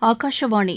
ஆகாஷவாணி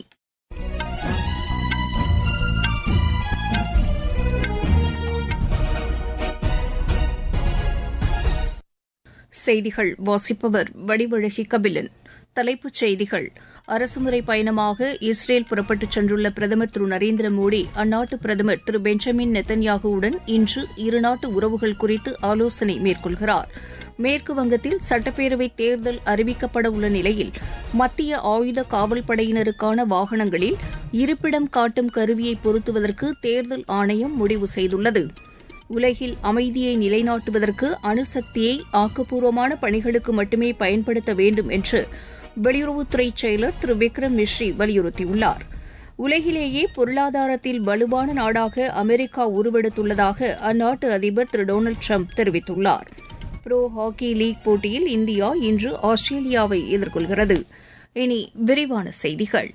செய்திகள் வாசிப்பவர் வடிவழகி கபிலன் தலைப்புச் செய்திகள் அரசுமுறை பயணமாக இஸ்ரேல் புறப்பட்டுச் சென்றுள்ள பிரதமர் திரு நரேந்திர மோடி அந்நாட்டு பிரதமர் திரு பெஞ்சமின் நெத்தன்யாகுவுடன் இன்று இருநாட்டு உறவுகள் குறித்து ஆலோசனை மேற்கொள்கிறார் மேற்கு வங்கத்தில் சட்டப்பேரவை தேர்தல் அறிவிக்கப்பட உள்ள நிலையில் மத்திய ஆயுத காவல் படையினருக்கான வாகனங்களில் இருப்பிடம் காட்டும் கருவியை பொருத்துவதற்கு தேர்தல் ஆணையம் முடிவு செய்துள்ளது உலகில் அமைதியை நிலைநாட்டுவதற்கு அணுசக்தியை ஆக்கப்பூர்வமான பணிகளுக்கு மட்டுமே பயன்படுத்த வேண்டும் என்று வெளியுறவுத்துறை செயலர் திரு விக்ரம் மிஸ்ரி வலியுறுத்தியுள்ளார் உலகிலேயே பொருளாதாரத்தில் வலுவான நாடாக அமெரிக்கா உருவெடுத்துள்ளதாக அந்நாட்டு அதிபர் திரு டொனால்டு ட்ரம்ப் தெரிவித்துள்ளார் புரோ ஹாக்கி லீக் போட்டியில் இந்தியா இன்று ஆஸ்திரேலியாவை எதிர்கொள்கிறது இனி விரிவான செய்திகள்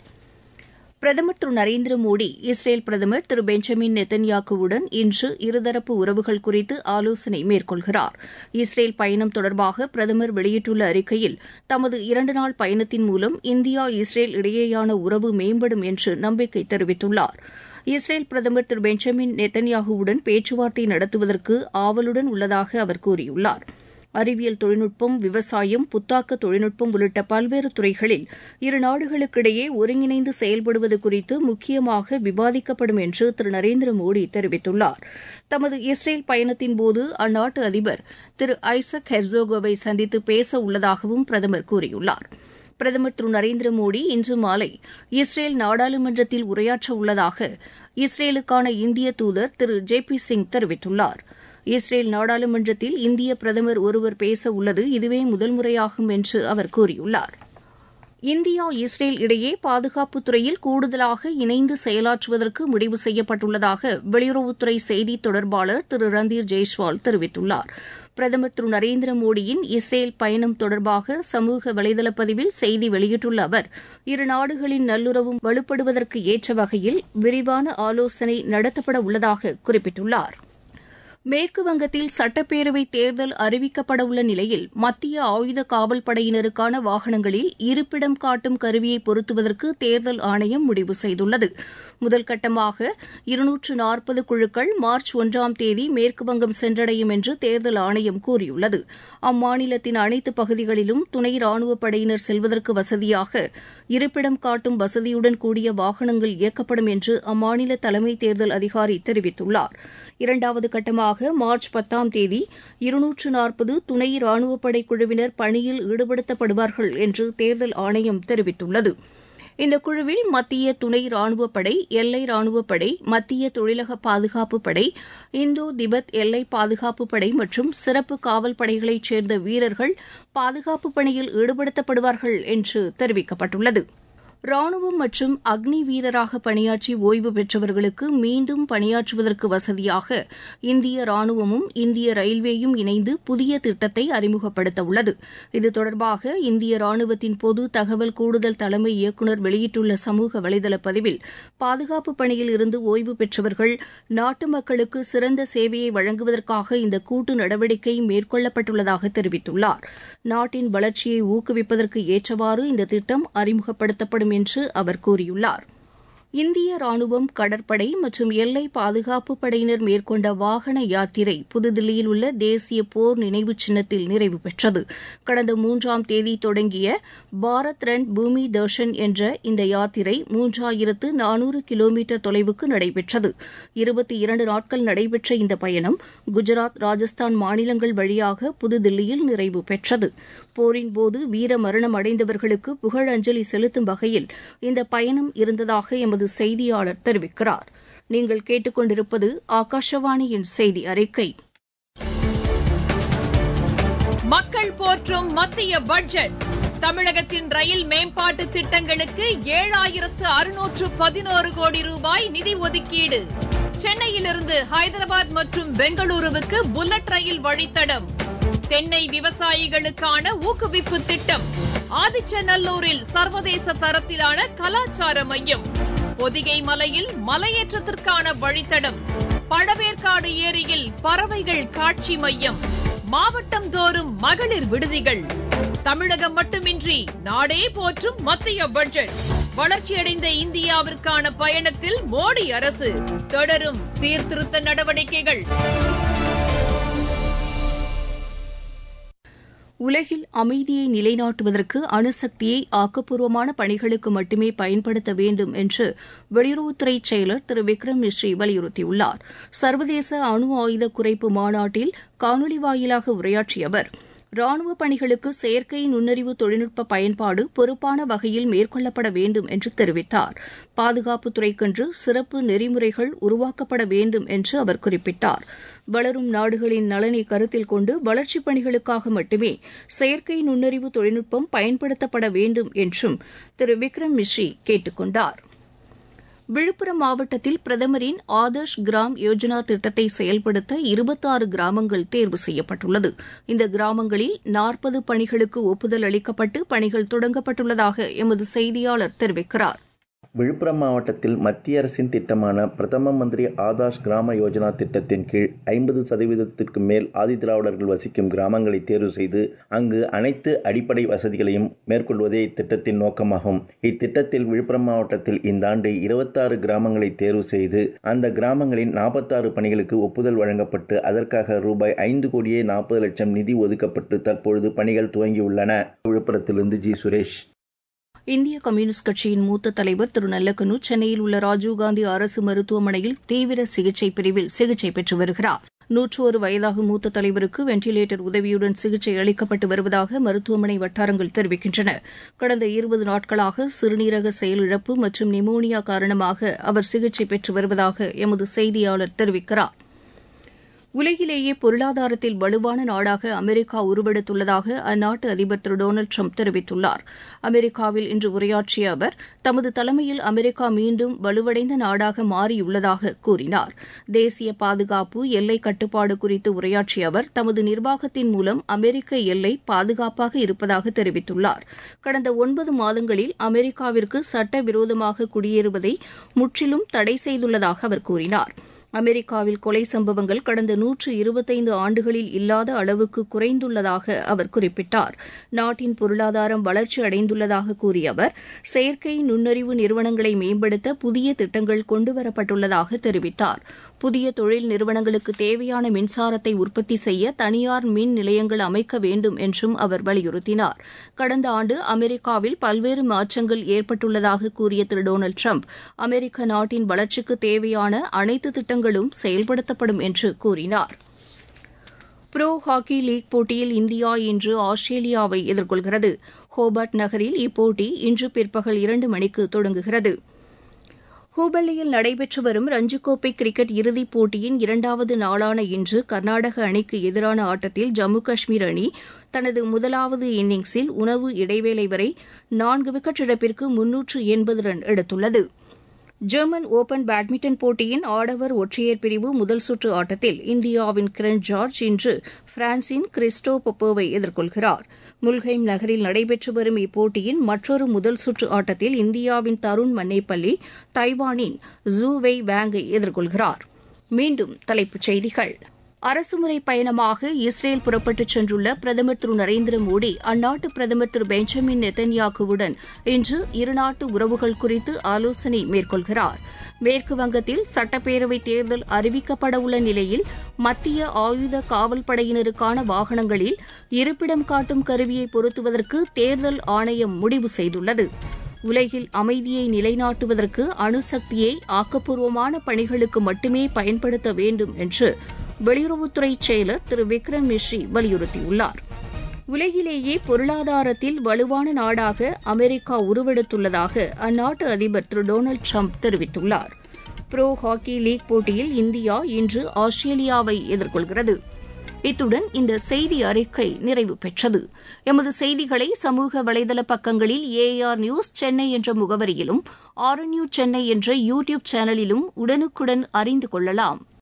பிரதமர் திரு நரேந்திர மோடி இஸ்ரேல் பிரதமர் திரு பெஞ்சமின் நெத்தன்யாக்குவுடன் இன்று இருதரப்பு உறவுகள் குறித்து ஆலோசனை மேற்கொள்கிறார் இஸ்ரேல் பயணம் தொடர்பாக பிரதமர் வெளியிட்டுள்ள அறிக்கையில் தமது இரண்டு நாள் பயணத்தின் மூலம் இந்தியா இஸ்ரேல் இடையேயான உறவு மேம்படும் என்று நம்பிக்கை தெரிவித்துள்ளார் இஸ்ரேல் பிரதமர் திரு பெஞ்சமின் நெத்தன்யாகுவுடன் பேச்சுவார்த்தை நடத்துவதற்கு ஆவலுடன் உள்ளதாக அவர் கூறியுள்ளார் அறிவியல் தொழில்நுட்பம் விவசாயம் புத்தாக்க தொழில்நுட்பம் உள்ளிட்ட பல்வேறு துறைகளில் இரு நாடுகளுக்கிடையே ஒருங்கிணைந்து செயல்படுவது குறித்து முக்கியமாக விவாதிக்கப்படும் என்று திரு நரேந்திர மோடி தெரிவித்துள்ளார் தமது இஸ்ரேல் பயணத்தின்போது அந்நாட்டு அதிபர் திரு ஐசக் ஹெர்சோகோவை சந்தித்து பேச உள்ளதாகவும் பிரதமர் கூறியுள்ளார் பிரதமர் திரு நரேந்திர மோடி இன்று மாலை இஸ்ரேல் நாடாளுமன்றத்தில் உரையாற்ற உள்ளதாக இஸ்ரேலுக்கான இந்திய தூதர் திரு ஜே பி சிங் தெரிவித்துள்ளார் இஸ்ரேல் நாடாளுமன்றத்தில் இந்திய பிரதமர் ஒருவர் பேச உள்ளது இதுவே முதல் முறையாகும் என்று அவர் கூறியுள்ளார் இந்தியா இஸ்ரேல் இடையே பாதுகாப்புத் துறையில் கூடுதலாக இணைந்து செயலாற்றுவதற்கு முடிவு செய்யப்பட்டுள்ளதாக வெளியுறவுத்துறை செய்தி தொடர்பாளர் திரு ரந்தீர் ஜெய்ஸ்வால் தெரிவித்துள்ளார் பிரதமர் திரு நரேந்திர மோடியின் இஸ்ரேல் பயணம் தொடர்பாக சமூக வலைதள பதிவில் செய்தி வெளியிட்டுள்ள அவர் இரு நாடுகளின் நல்லுறவும் வலுப்படுவதற்கு ஏற்ற வகையில் விரிவான ஆலோசனை நடத்தப்பட உள்ளதாக குறிப்பிட்டுள்ளார் மேற்கு வங்கத்தில் சட்டப்பேரவை தேர்தல் அறிவிக்கப்பட உள்ள நிலையில் மத்திய ஆயுத காவல் படையினருக்கான வாகனங்களில் இருப்பிடம் காட்டும் கருவியை பொருத்துவதற்கு தேர்தல் ஆணையம் முடிவு செய்துள்ளது முதல் கட்டமாக இருநூற்று நாற்பது குழுக்கள் மார்ச் ஒன்றாம் தேதி மேற்குவங்கம் சென்றடையும் என்று தேர்தல் ஆணையம் கூறியுள்ளது அம்மாநிலத்தின் அனைத்து பகுதிகளிலும் துணை ராணுவப் படையினர் செல்வதற்கு வசதியாக இருப்பிடம் காட்டும் வசதியுடன் கூடிய வாகனங்கள் இயக்கப்படும் என்று அம்மாநில தலைமை தேர்தல் அதிகாரி தெரிவித்துள்ளார் இரண்டாவது கட்டமாக மார்ச் பத்தாம் தேதி இருநூற்று நாற்பது துணை ராணுவப்படை குழுவினர் பணியில் ஈடுபடுத்தப்படுவார்கள் என்று தேர்தல் ஆணையம் தெரிவித்துள்ளது இந்த குழுவில் மத்திய துணை ராணுவப்படை எல்லை ராணுவப்படை மத்திய தொழிலக பாதுகாப்பு படை இந்தோ திபெத் எல்லை பாதுகாப்பு படை மற்றும் சிறப்பு காவல் படைகளைச் சேர்ந்த வீரர்கள் பாதுகாப்பு பணியில் ஈடுபடுத்தப்படுவார்கள் என்று தெரிவிக்கப்பட்டுள்ளது ராணுவம் மற்றும் அக்னி வீரராக பணியாற்றி ஓய்வு பெற்றவர்களுக்கு மீண்டும் பணியாற்றுவதற்கு வசதியாக இந்திய ராணுவமும் இந்திய ரயில்வேயும் இணைந்து புதிய திட்டத்தை அறிமுகப்படுத்த உள்ளது இது தொடர்பாக இந்திய ராணுவத்தின் பொது தகவல் கூடுதல் தலைமை இயக்குநர் வெளியிட்டுள்ள சமூக வலைதள பதிவில் பாதுகாப்பு பணியில் இருந்து ஓய்வு பெற்றவர்கள் நாட்டு மக்களுக்கு சிறந்த சேவையை வழங்குவதற்காக இந்த கூட்டு நடவடிக்கை மேற்கொள்ளப்பட்டுள்ளதாக தெரிவித்துள்ளார் நாட்டின் வளர்ச்சியை ஊக்குவிப்பதற்கு ஏற்றவாறு இந்த திட்டம் அறிமுகப்படுத்தப்படும் என்று அவர் கூறியுள்ளார் இந்திய ராணுவம் கடற்படை மற்றும் எல்லை பாதுகாப்பு படையினர் மேற்கொண்ட வாகன யாத்திரை புதுதில்லியில் உள்ள தேசிய போர் நினைவு சின்னத்தில் நிறைவு பெற்றது கடந்த மூன்றாம் தேதி தொடங்கிய பாரத் ரன் பூமி தர்ஷன் என்ற இந்த யாத்திரை மூன்றாயிரத்து நானூறு கிலோமீட்டர் தொலைவுக்கு நடைபெற்றது இருபத்தி இரண்டு நாட்கள் நடைபெற்ற இந்த பயணம் குஜராத் ராஜஸ்தான் மாநிலங்கள் வழியாக புதுதில்லியில் நிறைவு பெற்றது போரின் போது வீர மரணம் அடைந்தவர்களுக்கு புகழஞ்சலி செலுத்தும் வகையில் இந்த பயணம் இருந்ததாக எமது செய்தியாளர் தெரிவிக்கிறார் நீங்கள் கேட்டுக்கொண்டிருப்பது ஆகாஷவாணியின் செய்தி அறிக்கை மக்கள் போற்றும் மத்திய பட்ஜெட் தமிழகத்தின் ரயில் மேம்பாட்டு திட்டங்களுக்கு ஏழாயிரத்து அறுநூற்று பதினோரு கோடி ரூபாய் நிதி ஒதுக்கீடு சென்னையிலிருந்து ஹைதராபாத் மற்றும் பெங்களூருவுக்கு புல்லட் ரயில் வழித்தடம் தென்னை விவசாயிகளுக்கான ஊக்குவிப்பு திட்டம் ஆதிச்சநல்லூரில் சர்வதேச தரத்திலான கலாச்சார மையம் பொதிகை மலையில் மலையேற்றத்திற்கான வழித்தடம் பழவேற்காடு ஏரியில் பறவைகள் காட்சி மையம் மாவட்டம் தோறும் மகளிர் விடுதிகள் தமிழகம் மட்டுமின்றி நாடே போற்றும் மத்திய பட்ஜெட் வளர்ச்சியடைந்த இந்தியாவிற்கான பயணத்தில் மோடி அரசு தொடரும் சீர்திருத்த நடவடிக்கைகள் உலகில் அமைதியை நிலைநாட்டுவதற்கு அணுசக்தியை ஆக்கப்பூர்வமான பணிகளுக்கு மட்டுமே பயன்படுத்த வேண்டும் என்று வெளியுறவுத்துறை செயலர் திரு விக்ரம் மிஸ்ரி வலியுறுத்தியுள்ளார் சர்வதேச அணு ஆயுத குறைப்பு மாநாட்டில் காணொலி வாயிலாக உரையாற்றிய அவர் ராணுவ பணிகளுக்கு செயற்கை நுண்ணறிவு தொழில்நுட்ப பயன்பாடு பொறுப்பான வகையில் மேற்கொள்ளப்பட வேண்டும் என்று தெரிவித்தார் பாதுகாப்புத்துறைக்கென்று சிறப்பு நெறிமுறைகள் உருவாக்கப்பட வேண்டும் என்று அவர் குறிப்பிட்டார் வளரும் நாடுகளின் நலனை கருத்தில் கொண்டு வளர்ச்சிப் பணிகளுக்காக மட்டுமே செயற்கை நுண்ணறிவு தொழில்நுட்பம் பயன்படுத்தப்பட வேண்டும் என்றும் திரு விக்ரம் மிஸ்ரி கேட்டுக் கொண்டாா் விழுப்புரம் மாவட்டத்தில் பிரதமரின் ஆதர்ஷ் கிராம் யோஜனா திட்டத்தை செயல்படுத்த இருபத்தாறு கிராமங்கள் தேர்வு செய்யப்பட்டுள்ளது இந்த கிராமங்களில் நாற்பது பணிகளுக்கு ஒப்புதல் அளிக்கப்பட்டு பணிகள் தொடங்கப்பட்டுள்ளதாக எமது செய்தியாளர் தெரிவிக்கிறார் விழுப்புரம் மாவட்டத்தில் மத்திய அரசின் திட்டமான பிரதம மந்திரி ஆதாஷ் கிராம யோஜனா திட்டத்தின் கீழ் ஐம்பது சதவீதத்திற்கு மேல் ஆதிதிராவிடர்கள் வசிக்கும் கிராமங்களை தேர்வு செய்து அங்கு அனைத்து அடிப்படை வசதிகளையும் மேற்கொள்வதே இத்திட்டத்தின் நோக்கமாகும் இத்திட்டத்தில் விழுப்புரம் மாவட்டத்தில் இந்த ஆண்டு இருபத்தாறு கிராமங்களை தேர்வு செய்து அந்த கிராமங்களின் நாற்பத்தாறு பணிகளுக்கு ஒப்புதல் வழங்கப்பட்டு அதற்காக ரூபாய் ஐந்து கோடியே நாற்பது லட்சம் நிதி ஒதுக்கப்பட்டு தற்பொழுது பணிகள் துவங்கியுள்ளன விழுப்புரத்திலிருந்து ஜி சுரேஷ் இந்திய கம்யூனிஸ்ட் கட்சியின் மூத்த தலைவர் திரு நல்லக்கனு சென்னையில் உள்ள ராஜீவ்காந்தி அரசு மருத்துவமனையில் தீவிர சிகிச்சை பிரிவில் சிகிச்சை பெற்று வருகிறார் நூற்று ஒரு வயதாகும் மூத்த தலைவருக்கு வெண்டிலேட்டர் உதவியுடன் சிகிச்சை அளிக்கப்பட்டு வருவதாக மருத்துவமனை வட்டாரங்கள் தெரிவிக்கின்றன கடந்த இருபது நாட்களாக சிறுநீரக செயலிழப்பு மற்றும் நிமோனியா காரணமாக அவர் சிகிச்சை பெற்று வருவதாக எமது செய்தியாளர் தெரிவிக்கிறார் உலகிலேயே பொருளாதாரத்தில் வலுவான நாடாக அமெரிக்கா உருவெடுத்துள்ளதாக அந்நாட்டு அதிபர் திரு டொனால்டு ட்ரம்ப் தெரிவித்துள்ளார் அமெரிக்காவில் இன்று உரையாற்றிய அவர் தமது தலைமையில் அமெரிக்கா மீண்டும் வலுவடைந்த நாடாக மாறியுள்ளதாக கூறினார் தேசிய பாதுகாப்பு எல்லை கட்டுப்பாடு குறித்து உரையாற்றிய அவர் தமது நிர்வாகத்தின் மூலம் அமெரிக்க எல்லை பாதுகாப்பாக இருப்பதாக தெரிவித்துள்ளார் கடந்த ஒன்பது மாதங்களில் அமெரிக்காவிற்கு சட்டவிரோதமாக குடியேறுவதை முற்றிலும் தடை செய்துள்ளதாக அவர் கூறினார் அமெரிக்காவில் கொலை சம்பவங்கள் கடந்த நூற்று இருபத்தைந்து ஆண்டுகளில் இல்லாத அளவுக்கு குறைந்துள்ளதாக அவர் குறிப்பிட்டார் நாட்டின் பொருளாதாரம் வளர்ச்சி அடைந்துள்ளதாக கூறிய அவர் செயற்கை நுண்ணறிவு நிறுவனங்களை மேம்படுத்த புதிய திட்டங்கள் கொண்டுவரப்பட்டுள்ளதாக தெரிவித்தார் புதிய தொழில் நிறுவனங்களுக்கு தேவையான மின்சாரத்தை உற்பத்தி செய்ய தனியார் மின் நிலையங்கள் அமைக்க வேண்டும் என்றும் அவர் வலியுறுத்தினார் கடந்த ஆண்டு அமெரிக்காவில் பல்வேறு மாற்றங்கள் ஏற்பட்டுள்ளதாக கூறிய திரு டொனால்டு ட்ரம்ப் அமெரிக்க நாட்டின் வளர்ச்சிக்கு தேவையான அனைத்து திட்டங்களும் செயல்படுத்தப்படும் என்று கூறினார் புரோ ஹாக்கி லீக் போட்டியில் இந்தியா இன்று ஆஸ்திரேலியாவை எதிர்கொள்கிறது ஹோபர்ட் நகரில் இப்போட்டி இன்று பிற்பகல் இரண்டு மணிக்கு தொடங்குகிறது ஹூபள்ளியில் நடைபெற்று வரும் ரஞ்சிக்கோப்பை கிரிக்கெட் இறுதிப் போட்டியின் இரண்டாவது நாளான இன்று கர்நாடக அணிக்கு எதிரான ஆட்டத்தில் ஜம்மு காஷ்மீர் அணி தனது முதலாவது இன்னிங்ஸில் உணவு இடைவேளை வரை நான்கு விக்கெட் இழப்பிற்கு முன்னூற்று எண்பது ரன் எடுத்துள்ளது ஜெர்மன் ஓபன் பேட்மிண்டன் போட்டியின் ஆடவர் ஒற்றையர் பிரிவு முதல் சுற்று ஆட்டத்தில் இந்தியாவின் கிரண் ஜார்ஜ் இன்று பிரான்சின் கிறிஸ்டோ பொப்போவை எதிர்கொள்கிறார் முல்ஹைம் நகரில் நடைபெற்று வரும் இப்போட்டியின் மற்றொரு முதல் சுற்று ஆட்டத்தில் இந்தியாவின் தருண் மன்னேப்பள்ளி தைவானின் ஜூ வெய் வேங்கை எதிர்கொள்கிறார் மீண்டும் தலைப்புச் செய்திகள் அரசுமுறை பயணமாக இஸ்ரேல் புறப்பட்டுச் சென்றுள்ள பிரதமர் திரு நரேந்திர மோடி அந்நாட்டு பிரதமர் திரு பெஞ்சமின் நெத்தன்யாக்குவுடன் இன்று இருநாட்டு உறவுகள் குறித்து ஆலோசனை மேற்கொள்கிறார் மேற்கு வங்கத்தில் சட்டப்பேரவை தேர்தல் அறிவிக்கப்படவுள்ள நிலையில் மத்திய ஆயுத காவல் படையினருக்கான வாகனங்களில் இருப்பிடம் காட்டும் கருவியை பொருத்துவதற்கு தேர்தல் ஆணையம் முடிவு செய்துள்ளது உலகில் அமைதியை நிலைநாட்டுவதற்கு அணுசக்தியை ஆக்கப்பூர்வமான பணிகளுக்கு மட்டுமே பயன்படுத்த வேண்டும் என்று வெளியுறவுத்துறை செயலர் திரு விக்ரம் மிஸ்ரி வலியுறுத்தியுள்ளார் உலகிலேயே பொருளாதாரத்தில் வலுவான நாடாக அமெரிக்கா உருவெடுத்துள்ளதாக அந்நாட்டு அதிபர் திரு டொனால்டு ட்ரம்ப் தெரிவித்துள்ளார் புரோ ஹாக்கி லீக் போட்டியில் இந்தியா இன்று ஆஸ்திரேலியாவை எதிர்கொள்கிறது இத்துடன் இந்த செய்தி அறிக்கை நிறைவு பெற்றது எமது செய்திகளை சமூக வலைதள பக்கங்களில் ஏஆர் நியூஸ் சென்னை என்ற முகவரியிலும் ஆர்என்யூ சென்னை என்ற யூ டியூப் சேனலிலும் உடனுக்குடன் அறிந்து கொள்ளலாம்